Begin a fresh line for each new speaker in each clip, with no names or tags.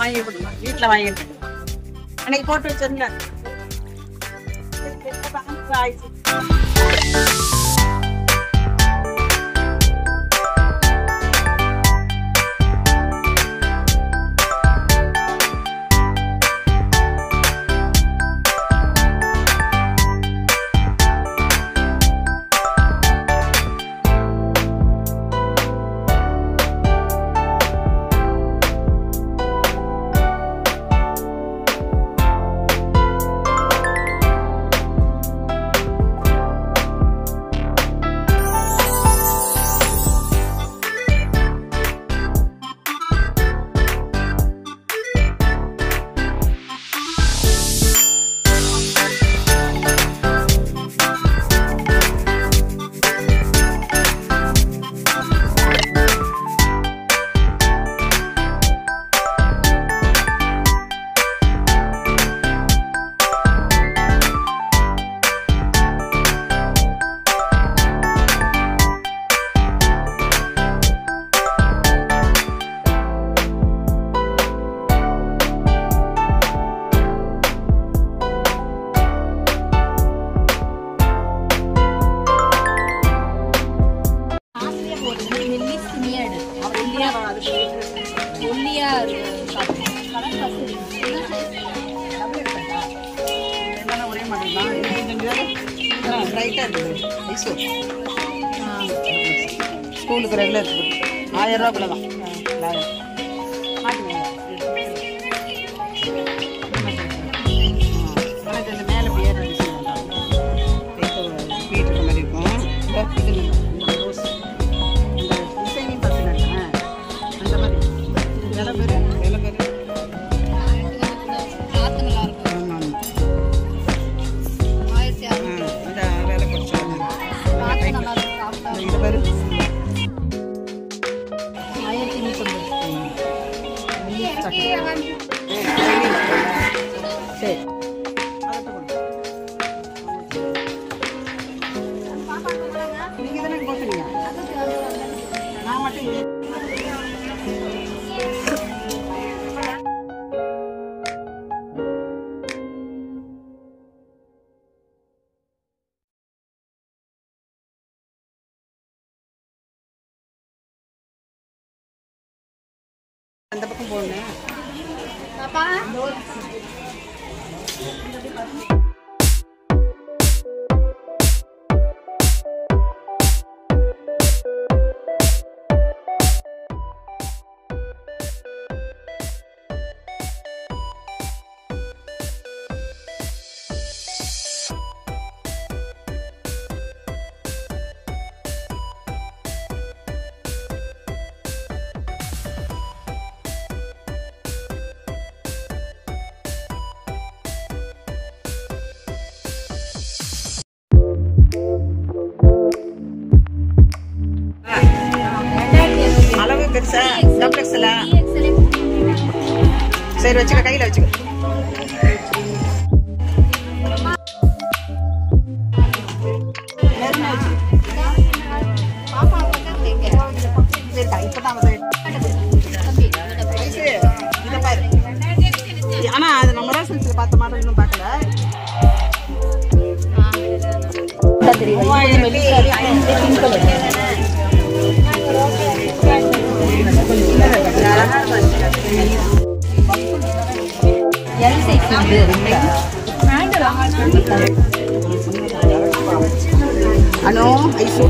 வாங்கி கொடுங்க வீட்டில் வாங்கிட்டு அன்னைக்கு போட்டு வச்சிருந்தேன் ஆயிடுச்சு
ஆசிரியர் ஒரு மெல்லி ஸ்கினியா எடு ஒல்லியா ஒல்லியா கலர் ஃபர்ஸ்ட்
ரெண்டாலும் ஒரே மாதிரி தான் இது கொஞ்சம் வேறு ப்ரைட்டாக இருக்குது ஐசோ ஸ்கூலுக்கு ரெகுலர் ஆயிரம் ரூபாக்குள்ள தான் மாட்டுங்க ஆனால் இந்த மேலே பேர் டிசைன் வீட்டுக்கு மாதிரி இருக்கும் இதோ இது இந்த ரோஸ் இந்த டிசைனிங் பார்த்தீங்கன்னா அந்த மாதிரி விலை பேர் விலை பேர்
காத்து நல்லா இருக்கும்
ஆமாம்
ஆயிரத்தி அறுநூறு
இந்த வேலை குறைச்சாங்க
காத்து நல்லா இருக்கும் சாப்பிட்டா
இது பேர்
ஆயிரத்தி நூற்றம்பது
சரி நீங்க தானே போட்டுறீங்க நான் மட்டும் இங்கே அந்த பக்கம் போடணும்
பாப்பா
அளவு பெருசா டப்ளெக்ஸ்ல சரி வச்சுக்க கையில வச்சுக்க நேர்மையா வச்சுக்க.
பாப்பா பக்கம் கேட்க
சரிக்கா, இப்பதான் வந்து ஐசு, இதை பாரு. ஆனா அது நம்ம ரோசன்ஸ்ல பார்த்த மாடல் இன்னும் பார்க்கல
எல் சைஸ் வந்து
அனோ ஐசு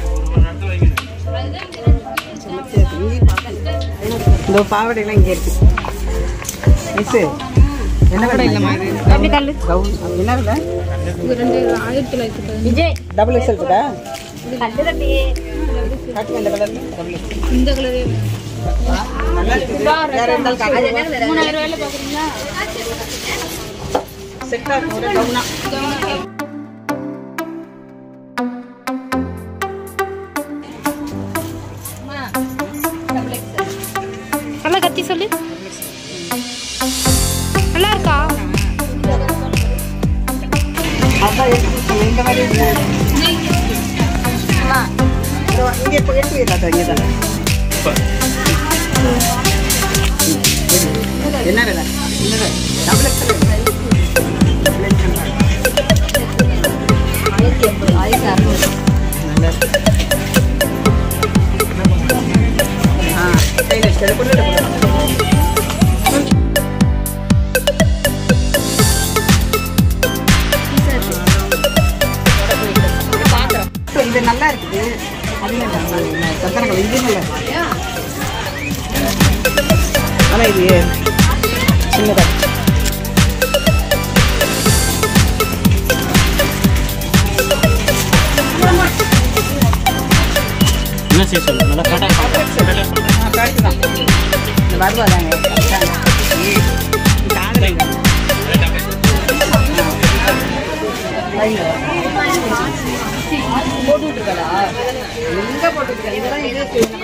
இந்த பாவடைலாம் இங்கே இருக்கு ஐசு என்ன விலை இல்லைம்மா
அப்படி தள்ளு
கவுன் என்ன விலை
இது ரெண்டு ஆயிரத்தி தொள்ளாயிரத்தி விஜய்
டபுள் எக்ஸல் இருக்கா
கண்டு தம்பி
காட்டுங்க இந்த கலர் டபுள் எக்ஸல்
இந்த கலரே
நல்லா இருக்குது வேற இருந்தாலும் காட்டுங்க
மூணாயிரம் ரூபாயில பாக்குறீங்களா
செட்டாக இருக்கும் ஒரு கவுனா
நல்லா கத்தி சொல்லு நல்லா இருக்கா
அதான் எடுத்து கொடுத்தோம். இந்த மாதிரி இருக்கு. இதோ இங்கே இப்போ எடுத்து வைக்காத இங்கே தான் என்ன விலை என்ன விலை டபுள் எக்ஸல்
ஆயிரத்தி எண்பது ஆயிரத்தி அறுநூறு
ஆ கையில் வச்சு கொண்டு இது நல்லா இருக்குது அது சத்தனங்கள் இது நல்லா இருக்கு ஆனால் இது சின்னதாக
என்ன செய்ய சொல்லு நல்லா கரெக்டாக
கரெக்டு தான் இந்த வருவாதாங்க போட்டுருக்கா எங்க போட்டுருக்கா இதெல்லாம் இது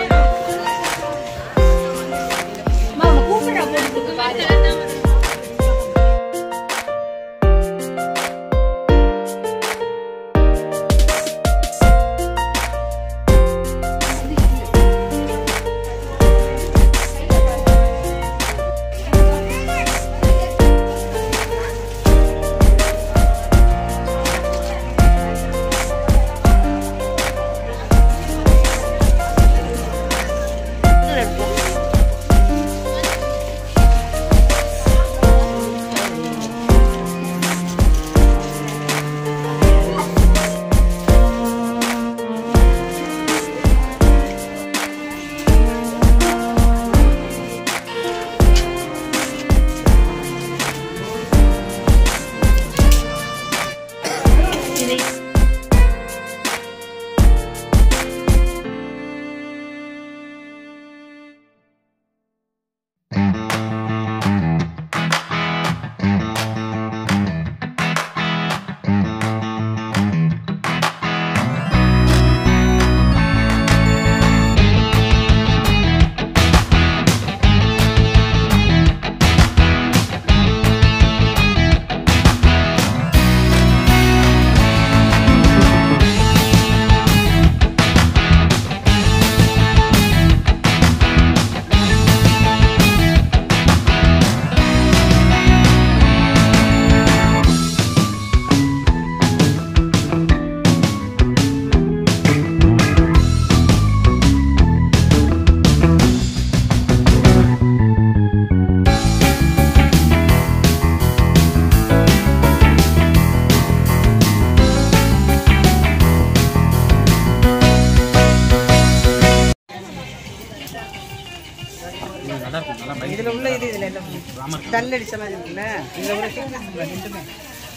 நல்லா இருக்கும் நல்லா பைக்
இதுல உள்ள இது இதுல எல்லாம் கல் அடிச்ச மாதிரி இருக்குல்ல இதுல உள்ள thickness உள்ள ரெண்டுமே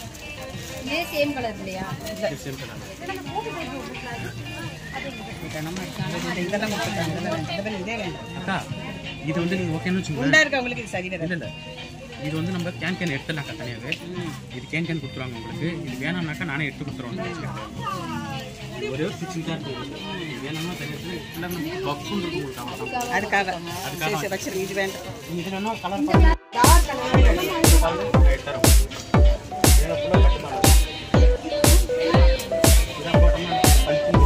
இதே சேம் கலர் இல்லையா
சேம் கலர்
இது நம்ம இது இதெல்லாம் கொடுத்துருக்காங்க இதெல்லாம் வேண்டாம். இதெல்லாம் இதே வேண்டாம்
அக்கா இது வந்து நீங்கள் ஓகேன்னு வச்சுக்கோங்க
குண்டா இருக்கவங்களுக்கு இது சரி
இல்லை
வராது
இல்லை இது வந்து நம்ம கேன் கேன் எடுத்துடலாம் தனியாகவே இது கேன் கேன் கொடுத்துருவாங்க உங்களுக்கு இது வேணாம்னாக்கா நானே எடுத்து கொடுத்துருவாங்க இது ஒரே ஒரு ஸ்டிச்சிங் தான் இருக்கும் இது வேணும்னா தனியாக இல்லை நம்ம பஃப்னு இருக்கும் உங்களுக்கு அவ்வளோதான்
அதுக்காக சரி சரி வச்சிருங்க இது வேண்டாம்
இதில் என்ன கலர் பண்ணி எடுத்துறோம் இதில் ஃபுல்லாக கட்டுப்பாடு இதான் போட்டோம்னா பல்ட்டி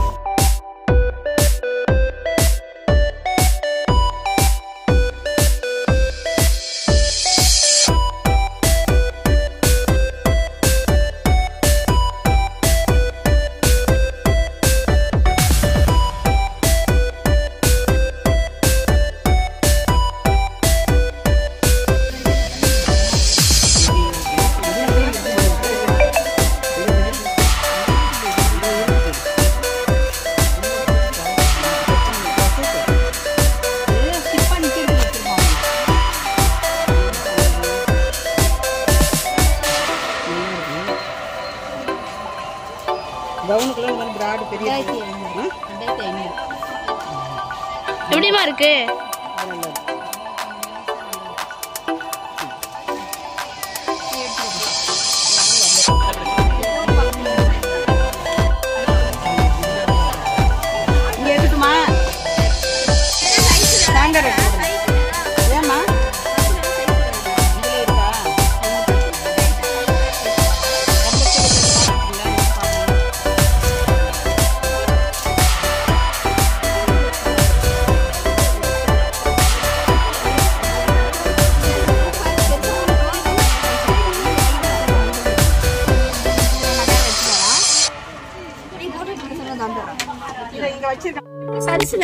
கவுனுக்குள்ள வந்து பிராடு பெரிய
ரெண்டாயிரத்தி ஐநூறு ரெண்டாயிரத்தி ஐநூறு எப்படிமா இருக்கு
இங்க எடுத்துமா ஸ்டாண்டர்ட் ஏமா இதுல இருக்கா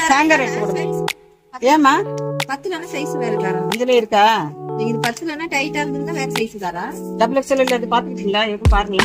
சாங்கர் எடுத்து கொடுங்க ஏமா
பத்துலனா சைஸ் வேற தரா
இதுல இருக்கா
இது பத்துலனா டைட்டா இருந்ததுன்னா வேற சைஸ் தரா
டபுள் எக்ஸ்எல் இல்ல அது பாத்துக்கிட்டீங்களா எப்படி பாருங்க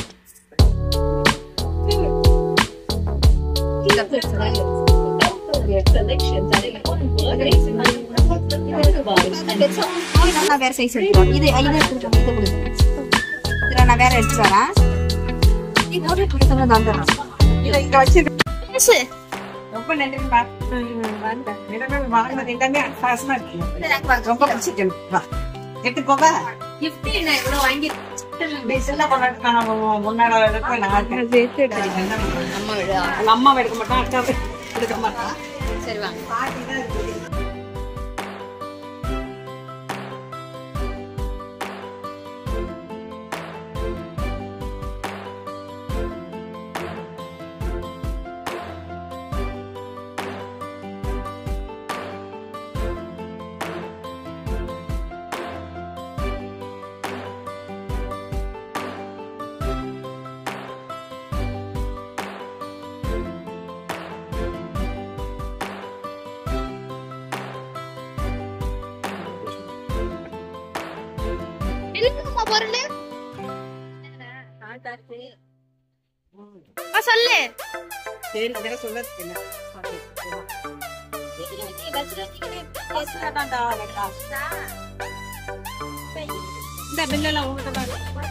நான் வேற சைஸ் எடுத்துறோம் இது இது எடுத்துக்கோங்க இது கொடுங்க இதுல நான் வேற எடுத்து வரேன் இது ஒரு கொடுத்தா நான் தரேன்
இத இங்க வச்சிருக்க ரொம்ப நன்றிமா இடமே வாங்கினது எல்லாமே அட்டகாசமா இருக்கு ரொம்ப பிடிச்சிருக்கு வா எடுத்துக்கோங்க
gift என்ன இவ்வளவு வாங்கி
சின்ன பொண்ணு நான் முன்னாடி எடுப்பேன் நான் இருக்கேன்
அம்மா விடு
எங்க அம்மா எடுக்க மாட்டான் அக்கா எடுக்க மாட்டான்
சரி வாங்க
பாட்டி தான் இருக்குது
இருக்குமா பொருள்
சொல்லு
சரி இதெல்லாம் சொல்லறதுக்கு என்ன இந்த பில்லெல்லாம் உங்ககிட்ட தான் இருக்கு.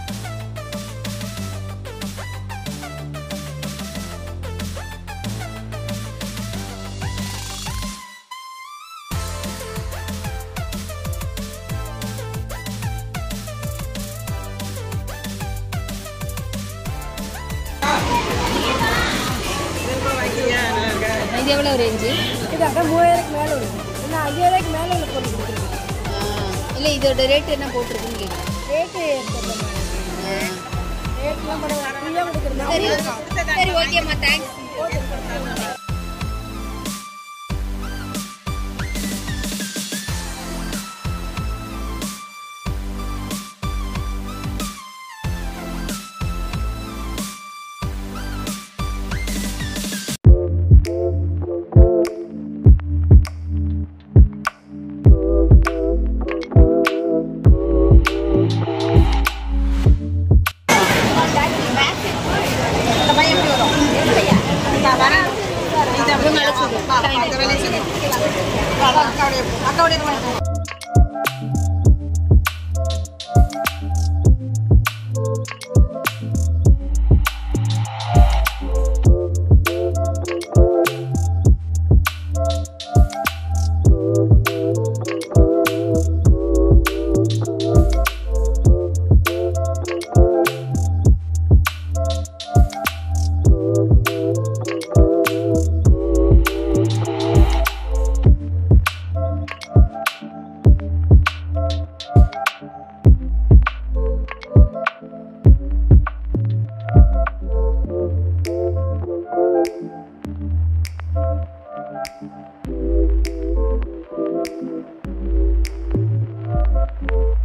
இது எவ்வளவு ரேஞ்சு
இது அதான் மூவாயிரக்கு மேல வரும் என்ன ஐயாயிரக்கு மேல உள்ள பொருள் கொடுத்துருக்கு
இல்ல இதோட ரேட் என்ன போட்டிருக்குன்னு கேக்குறேன்
ரேட்டு ரேட்லாம் பரவாயில்ல ஃப்ரீயாக கொடுக்குறது
சரி சரி ஓகேம்மா தேங்க்ஸ்
இந்த பையன் எப்படி வரும்? இந்த வரேன். இதை அப்படி மேல சொல்லு. வா, வா, இந்த வேலையை சொல்லு. வா, வா, அக்காவுடைய அக்காவுடைய